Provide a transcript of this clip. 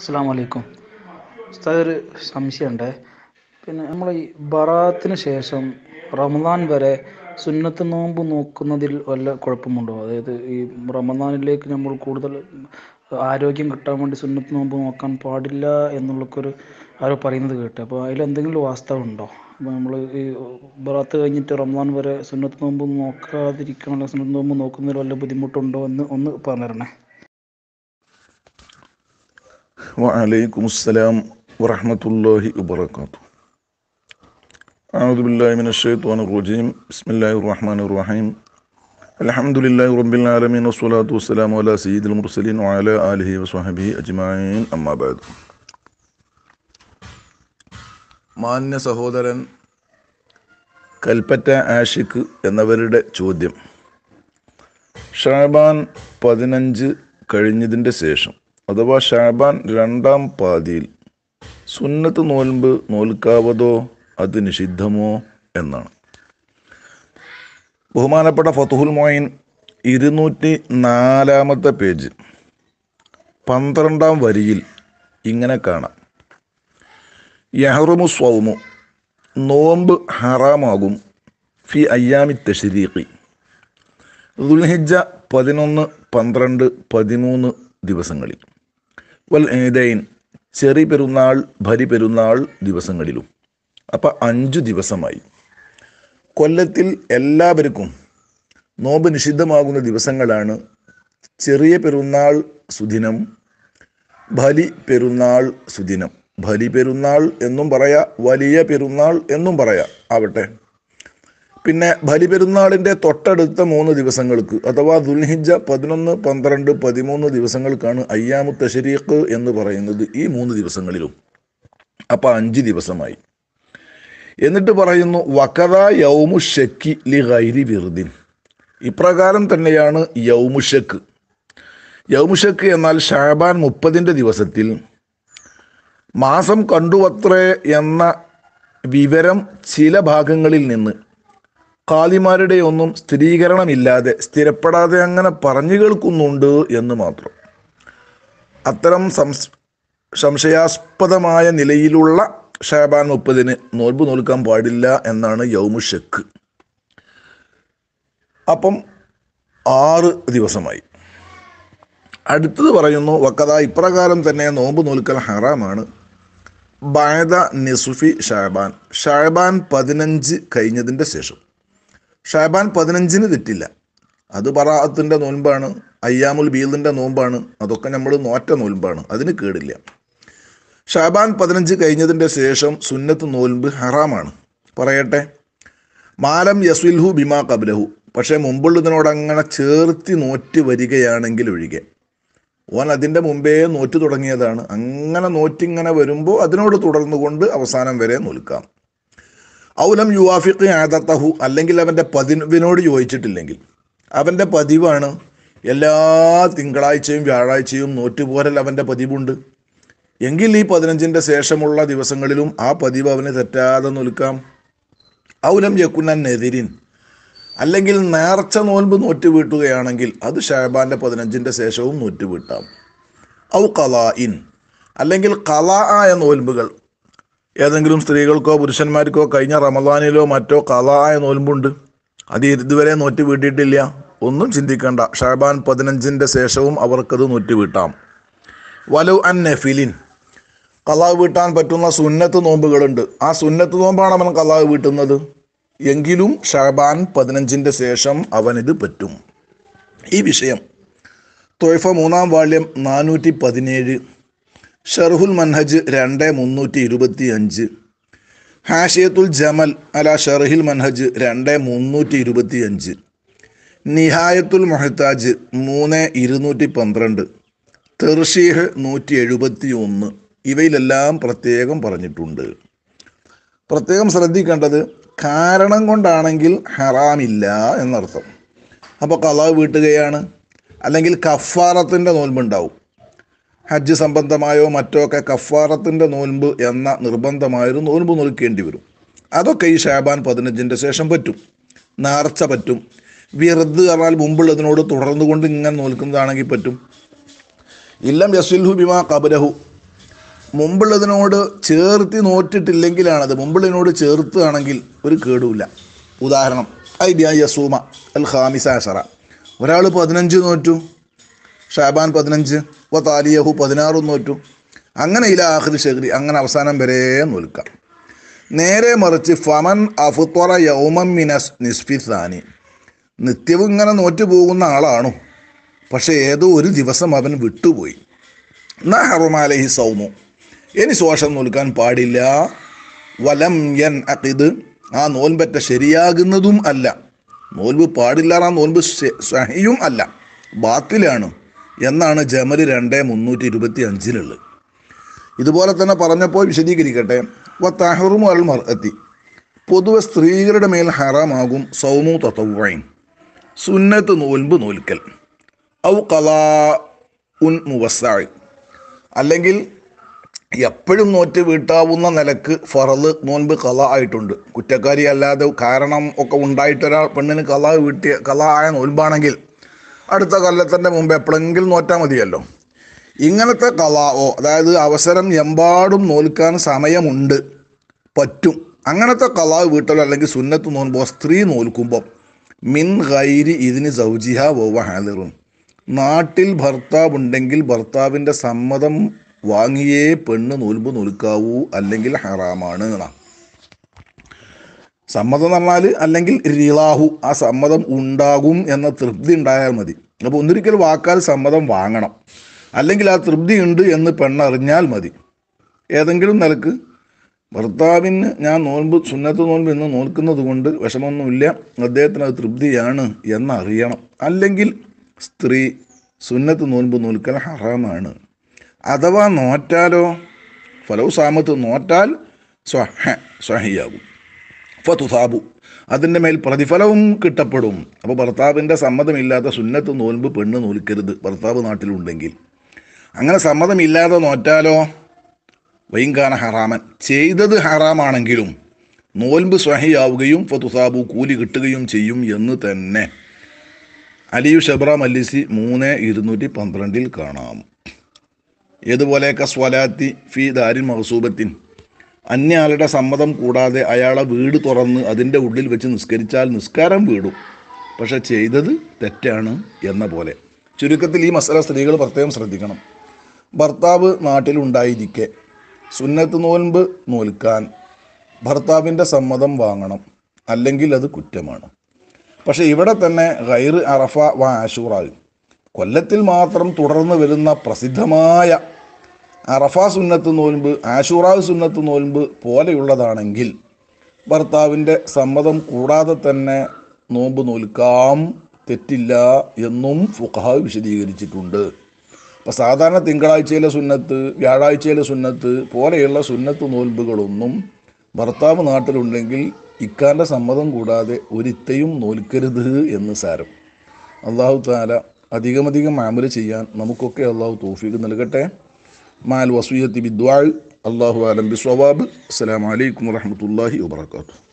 അസ്സാം വലൈക്കും ഉസ്താദ് ഒരു സംശയമുണ്ട് പിന്നെ നമ്മൾ ഈ ബറാത്തിന് ശേഷം റമദാൻ വരെ സുന്നത്ത് നോമ്പ് നോക്കുന്നതിൽ വല്ല കുഴപ്പമുണ്ടോ അതായത് ഈ റമദാനിലേക്ക് നമ്മൾ കൂടുതൽ ആരോഗ്യം കിട്ടാൻ വേണ്ടി സുന്നത്ത് നോമ്പ് നോക്കാൻ പാടില്ല എന്നുള്ളൊരു ആരോ പറയുന്നത് കേട്ട് അപ്പോൾ അതിലെന്തെങ്കിലും വാസ്തവം ഉണ്ടോ അപ്പോൾ നമ്മൾ ഈ ബറാത്ത് കഴിഞ്ഞിട്ട് റമദാൻ വരെ സുന്നത്ത് നോമ്പ് നോക്കാതിരിക്കണം അല്ലെങ്കിൽ സുന്നത്ത് നോമ്പ് നോക്കുന്നതിൽ വല്ല ബുദ്ധിമുട്ടുണ്ടോ എന്ന് ഒന്ന് പറഞ്ഞു തരണേ وعليكم السلام ورحمة الله وبركاته أعوذ بالله من الشيطان الرجيم بسم الله الرحمن الرحيم الحمد لله رب العالمين والصلاة والسلام على سيد المرسلين وعلى آله وصحبه أجمعين أما بعد മാന്യ സഹോദരൻ കൽപ്പറ്റ ആഷിഖ് എന്നവരുടെ ചോദ്യം ഷാബാൻ പതിനഞ്ച് കഴിഞ്ഞതിൻ്റെ ശേഷം അഥവാ ഷാബാൻ രണ്ടാം പാതിയിൽ സുന്നത്ത് നോൽമ്പ് നോൽക്കാവതോ അത് നിഷിദ്ധമോ എന്നാണ് ബഹുമാനപ്പെട്ട ഫതുഹുൽ മൊയിൻ ഇരുന്നൂറ്റി നാലാമത്തെ പേജ് പന്ത്രണ്ടാം വരിയിൽ ഇങ്ങനെ കാണാം യഹറുമു സ്വൗമു നോമ്പ് ഹറാമാകും ഫി അയ്യാമി തഷരീഖി ദുൽഹിജ പതിനൊന്ന് പന്ത്രണ്ട് പതിമൂന്ന് ദിവസങ്ങളിൽ വൽ ഏതൈൻ ചെറി പെരുന്നാൾ ഭരി പെരുന്നാൾ ദിവസങ്ങളിലും അപ്പം അഞ്ചു ദിവസമായി കൊല്ലത്തിൽ എല്ലാവർക്കും നോമ്പ് നിഷിദ്ധമാകുന്ന ദിവസങ്ങളാണ് ചെറിയ പെരുന്നാൾ സുദിനം ബലി പെരുന്നാൾ സുദിനം ബലി പെരുന്നാൾ എന്നും പറയാ വലിയ പെരുന്നാൾ എന്നും പറയാ ആവട്ടെ പിന്നെ ബലിപെരുന്നാളിൻ്റെ തൊട്ടടുത്ത മൂന്ന് ദിവസങ്ങൾക്ക് അഥവാ ദുൽഹിജ പതിനൊന്ന് പന്ത്രണ്ട് പതിമൂന്ന് ദിവസങ്ങൾക്കാണ് അയ്യാമു തഷരീഖ് എന്ന് പറയുന്നത് ഈ മൂന്ന് ദിവസങ്ങളിലും അപ്പം അഞ്ച് ദിവസമായി എന്നിട്ട് പറയുന്നു വക്കത യൗമു ഷക്കി ലി ഗൈരി വിറുദിൻ ഇപ്രകാരം തന്നെയാണ് യൗമുഷക്ക് യൗമുഷക്ക് എന്നാൽ ഷാബാൻ മുപ്പതിൻ്റെ ദിവസത്തിൽ മാസം കണ്ടുവത്രേ എന്ന വിവരം ചില ഭാഗങ്ങളിൽ നിന്ന് കാലിമാരുടെ ഒന്നും സ്ഥിരീകരണമില്ലാതെ സ്ഥിരപ്പെടാതെ അങ്ങനെ പറഞ്ഞു കേൾക്കുന്നുണ്ട് എന്ന് മാത്രം അത്തരം സംസ് സംശയാസ്പദമായ നിലയിലുള്ള ഷാബാൻ മുപ്പതിന് നോൽബ് നോൽക്കാൻ പാടില്ല എന്നാണ് യൗമുഷക്ക് അപ്പം ആറ് ദിവസമായി അടുത്തത് പറയുന്നു വക്കത ഇപ്രകാരം തന്നെ നോമ്പ് നോൽക്കൽ ഹറാമാണ് ബായത നിസുഫി ഷാബാൻ ഷാബാൻ പതിനഞ്ച് കഴിഞ്ഞതിൻ്റെ ശേഷം ഷാബാൻ പതിനഞ്ചിന് തെറ്റില്ല അത് ബറാഅത്തിൻ്റെ നോൻപാണ് അയ്യാമുൽ ബീദിൻ്റെ നോമ്പാണ് അതൊക്കെ നമ്മൾ നോറ്റ നോൻപാണ് അതിന് കേടില്ല ഷാബാൻ പതിനഞ്ച് കഴിഞ്ഞതിൻ്റെ ശേഷം സുന്നത്ത് നോൽമ്പ് ഹറാമാണ് പറയട്ടെ മാലം യസ്വിൽഹു ബിമാ കബലഹു പക്ഷേ മുമ്പുള്ളതിനോട് അങ്ങനെ ചേർത്തി നോറ്റ് വരികയാണെങ്കിൽ ഒഴികെ ഓൻ അതിൻ്റെ മുമ്പേ നോറ്റ് തുടങ്ങിയതാണ് അങ്ങനെ നോറ്റിങ്ങനെ വരുമ്പോൾ അതിനോട് തുടർന്നുകൊണ്ട് അവസാനം വരെ നോൽക്കാം ഔലം യുവാഫിഖ് ആദത്തഹു അല്ലെങ്കിൽ അവൻ്റെ പതിവിനോട് യോജിച്ചിട്ടില്ലെങ്കിൽ അവൻ്റെ പതിവാണ് എല്ലാ തിങ്കളാഴ്ചയും വ്യാഴാഴ്ചയും നോറ്റുപോരൽ അവൻ്റെ പതിവുണ്ട് എങ്കിൽ ഈ പതിനഞ്ചിൻ്റെ ശേഷമുള്ള ദിവസങ്ങളിലും ആ പതിവ് അവന് തെറ്റാതെ നിൽക്കാം ഔലം യക്കുന്നാൻ നെതിരിൻ അല്ലെങ്കിൽ നേർച്ച നോൽമ്പ് നോറ്റ് വീട്ടുകയാണെങ്കിൽ അത് ഷാബാൻ്റെ പതിനഞ്ചിൻ്റെ ശേഷവും നോറ്റ് വീട്ടാം ഔ കലാ ഇൻ അല്ലെങ്കിൽ കലാ ആയ നോൽമ്പുകൾ ഏതെങ്കിലും സ്ത്രീകൾക്കോ പുരുഷന്മാർക്കോ കഴിഞ്ഞ റമദാനിലോ മറ്റോ കലായ നോൽമ്പുണ്ട് അത് ഇതുവരെ നോറ്റ് വീട്ടിയിട്ടില്ല ഒന്നും ചിന്തിക്കണ്ട ഷാബാൻ പതിനഞ്ചിൻ്റെ ശേഷവും അവർക്കത് നോറ്റ് വീട്ടാം വലു അൻ നഫിലിൻ കലാവ് വീട്ടാൻ പറ്റുന്ന സുന്നത്ത് നോമ്പുകളുണ്ട് ആ സുന്നത്ത് നോമ്പാണ് അവൻ കലാവ് വീട്ടുന്നത് എങ്കിലും ഷാബാൻ പതിനഞ്ചിൻ്റെ ശേഷം അവനിത് പറ്റും ഈ വിഷയം തൊയ്ഫ മൂന്നാം വാള്യം നാനൂറ്റി പതിനേഴ് ഷർഹുൽ മൻഹജ് രണ്ട് മുന്നൂറ്റി ഇരുപത്തി അഞ്ച് ഹാഷിയത്തുൽ ജമൽ അല ഷർഹിൽ മൻഹജ് രണ്ട് മുന്നൂറ്റി ഇരുപത്തി അഞ്ച് നിഹായത്തുൽ മൊഹത്താജ് മൂന്ന് ഇരുന്നൂറ്റി പന്ത്രണ്ട് തെർഷീഹ് നൂറ്റി എഴുപത്തി ഒന്ന് ഇവയിലെല്ലാം പ്രത്യേകം പറഞ്ഞിട്ടുണ്ട് പ്രത്യേകം ശ്രദ്ധിക്കേണ്ടത് കാരണം കൊണ്ടാണെങ്കിൽ ഹറാമില്ല എന്നർത്ഥം അപ്പോൾ കലാവ് വീട്ടുകയാണ് അല്ലെങ്കിൽ കഫാറത്തിൻ്റെ നോൽമ്പുണ്ടാവും ഹജ്ജ് സംബന്ധമായോ മറ്റോ ഒക്കെ കഫാറത്തിൻ്റെ നോൻപ് എന്ന നിർബന്ധമായൊരു നോൻപ് നോൽക്കേണ്ടി വരും അതൊക്കെ ഈ ഷാബാൻ പതിനഞ്ചിൻ്റെ ശേഷം പറ്റും നേർച്ച പറ്റും വിറുത് പറഞ്ഞാൽ മുമ്പുള്ളതിനോട് തുടർന്നു കൊണ്ട് ഇങ്ങനെ നോൽക്കുന്നതാണെങ്കിൽ പറ്റും ഇല്ലം യസുൽഹു ബിമാ കബലഹു മുമ്പുള്ളതിനോട് ചേർത്തി നോറ്റിട്ടില്ലെങ്കിലാണ് അത് മുമ്പുള്ളതിനോട് ചേർത്തുകയാണെങ്കിൽ ഒരു കേടുമില്ല ഉദാഹരണം ഐ ബിയ യസൂമ അൽ ഖാമിസ അഷറ ഒരാൾ പതിനഞ്ച് നോറ്റു ഷാബാൻ പതിനഞ്ച് വ താലിയഹു പതിനാറും നോറ്റു അങ്ങനെ ഇല ആഖിർ ഷെഹ്രി അങ്ങനെ അവസാനം വരെ നോൽക്കാം നേരെ മറിച്ച് ഫമൻ അഫുത്വറ യൗമം മിനസ് നിസ്ഫിസാനി നിത്യവും ഇങ്ങനെ നോറ്റു പോകുന്ന ആളാണു പക്ഷേ ഏതോ ഒരു ദിവസം അവൻ വിട്ടുപോയി എന്നാ ഹറുമാലഹി സൗമു ഇനി ശോഷം നോൽക്കാൻ പാടില്ല വലം യൻ അക്കിത് ആ നോൻപറ്റ ശരിയാകുന്നതും അല്ല നോൽബ് പാടില്ല ആ നോൻപ് സഹിയും അല്ല ബാത്തിലാണ് എന്നാണ് ജമല് രണ്ട് മുന്നൂറ്റി ഇരുപത്തി അഞ്ചിലുള്ളത് ഇതുപോലെ തന്നെ പറഞ്ഞപ്പോൾ വിശദീകരിക്കട്ടെ വ തഹറുമു അൽ മർഅത്തി പൊതുവെ സ്ത്രീകളുടെ മേൽ ഹറാമാകും സൗമു തത്തവൈൻ സുന്നത്ത് നോൽബ് നോൽക്കൽ ഔ കലാ ഉൻ മുവസായി അല്ലെങ്കിൽ എപ്പോഴും നോറ്റ് വീട്ടാവുന്ന നിലക്ക് ഫറല് നോൻപ് കല ആയിട്ടുണ്ട് കുറ്റക്കാരി അല്ലാതെ കാരണം ഒക്കെ ഉണ്ടായിട്ട് ഒരാൾ പെണ്ണിന് കല വീട്ടിയ കല ആയ നോൽബാണെങ്കിൽ അടുത്ത കൊല്ലത്തിൻ്റെ മുമ്പ് എപ്പോഴെങ്കിലും നോറ്റാൽ മതിയല്ലോ ഇങ്ങനത്തെ കലാവോ അതായത് അവസരം എമ്പാടും നോൽക്കാൻ സമയമുണ്ട് പറ്റും അങ്ങനത്തെ കലാവ് വീട്ടലോ അല്ലെങ്കിൽ സുന്നത്ത് നോൽബോ സ്ത്രീ നോൽക്കുമ്പോൾ മിൻ ഗൈരി ഇതിന് സൗജിഹ വോവ ഹാലിറും നാട്ടിൽ ഭർത്താവ് ഉണ്ടെങ്കിൽ ഭർത്താവിൻ്റെ സമ്മതം വാങ്ങിയേ പെണ്ണ് നോൽബ് നോൽക്കാവൂ അല്ലെങ്കിൽ ഹറാമാണ് എന്നാ സമ്മതം എന്ന് പറഞ്ഞാൽ അല്ലെങ്കിൽ റിലാഹു ആ സമ്മതം ഉണ്ടാകും എന്ന തൃപ്തി ഉണ്ടായാൽ മതി അപ്പോൾ ഒന്നിരിക്കൽ വാക്കാൽ സമ്മതം വാങ്ങണം അല്ലെങ്കിൽ ആ തൃപ്തി ഉണ്ട് എന്ന് പെണ്ണറിഞ്ഞാൽ മതി ഏതെങ്കിലും നിലക്ക് ഭർത്താവിന് ഞാൻ നോൻപ് സുന്നത്ത് നോൻപ് എന്ന് നോൽക്കുന്നത് കൊണ്ട് വിഷമമൊന്നുമില്ല അദ്ദേഹത്തിന് അത് തൃപ്തിയാണ് എന്നറിയണം അല്ലെങ്കിൽ സ്ത്രീ സുന്നത്ത് നോൻപ് നോൽക്കൽ ഹറാമാണ് അഥവാ നോറ്റാലോ ഫലവ് സാമത്ത് നോറ്റാൽ സ്വഹ സ്വഹിയാകും ഫതുസാബു അതിൻ്റെ മേൽ പ്രതിഫലവും കിട്ടപ്പെടും അപ്പോൾ ഭർത്താവിൻ്റെ സമ്മതമില്ലാത്ത സുന്നത്ത് നോൽമ്പ് പെണ്ണ് നോൽക്കരുത് ഭർത്താവ് നാട്ടിലുണ്ടെങ്കിൽ അങ്ങനെ സമ്മതമില്ലാതെ നോറ്റാലോ വൈങ്കാന ഹറാമൻ ചെയ്തത് ഹറാമാണെങ്കിലും നോൽമ്പ് സ്വഹിയാവുകയും ഫതുസാബു കൂലി കിട്ടുകയും ചെയ്യും എന്ന് തന്നെ അലിയു ഷബ്ര മല്ലിസി മൂന്ന് ഇരുന്നൂറ്റി പന്ത്രണ്ടിൽ കാണാം ഏതുപോലെയൊക്കെ സ്വലാത്തി ഫി ദാരിൻ മഹസൂബത്തിൻ അന്യയാളുടെ സമ്മതം കൂടാതെ അയാളെ വീട് തുറന്ന് അതിൻ്റെ ഉള്ളിൽ വെച്ച് നിസ്കരിച്ചാൽ നിസ്കാരം വീടും പക്ഷെ ചെയ്തത് തെറ്റാണ് എന്ന പോലെ ചുരുക്കത്തിൽ ഈ മസല സ്ത്രീകൾ പ്രത്യേകം ശ്രദ്ധിക്കണം ഭർത്താവ് നാട്ടിലുണ്ടായിരിക്കെ സുന്നത്ത് നോൽമ്പ് നോൽക്കാൻ ഭർത്താവിൻ്റെ സമ്മതം വാങ്ങണം അല്ലെങ്കിൽ അത് കുറ്റമാണ് പക്ഷെ ഇവിടെ തന്നെ ഗൈർ അറഫ വ ആഷൂറായി കൊല്ലത്തിൽ മാത്രം തുടർന്ന് വരുന്ന പ്രസിദ്ധമായ അറഫ സുന്നത്ത് നോൽമ്പ് ആഷൂറാവ് സുന്നത്ത് നോൽമ്പ് പോലെയുള്ളതാണെങ്കിൽ ഭർത്താവിൻ്റെ സമ്മതം കൂടാതെ തന്നെ നോമ്പ് നോൽക്കാം തെറ്റില്ല എന്നും ഫുഖഹ വിശദീകരിച്ചിട്ടുണ്ട് അപ്പോൾ സാധാരണ തിങ്കളാഴ്ചയിലെ സുന്നത്ത് വ്യാഴാഴ്ചയിലെ സുന്നത്ത് പോലെയുള്ള സുന്നത്ത് നോൽമ്പുകളൊന്നും ഭർത്താവ് നാട്ടിലുണ്ടെങ്കിൽ ഇക്കാൻ്റെ സമ്മതം കൂടാതെ ഒരിത്തയും നോൽക്കരുത് എന്ന് സാരം അള്ളാഹു താല അധികമധികം മാമല് ചെയ്യാൻ നമുക്കൊക്കെ അള്ളാഹു തോഫീക്ക് നൽകട്ടെ മാൽ വസൂയത്തി ബിദ്വാൾ അള്ളാഹു ആലം ബി സ്വവാബ് അസ്സലാമലൈക്കും വാഹമത്തല്ലാഹി വാബർക്കാത്തു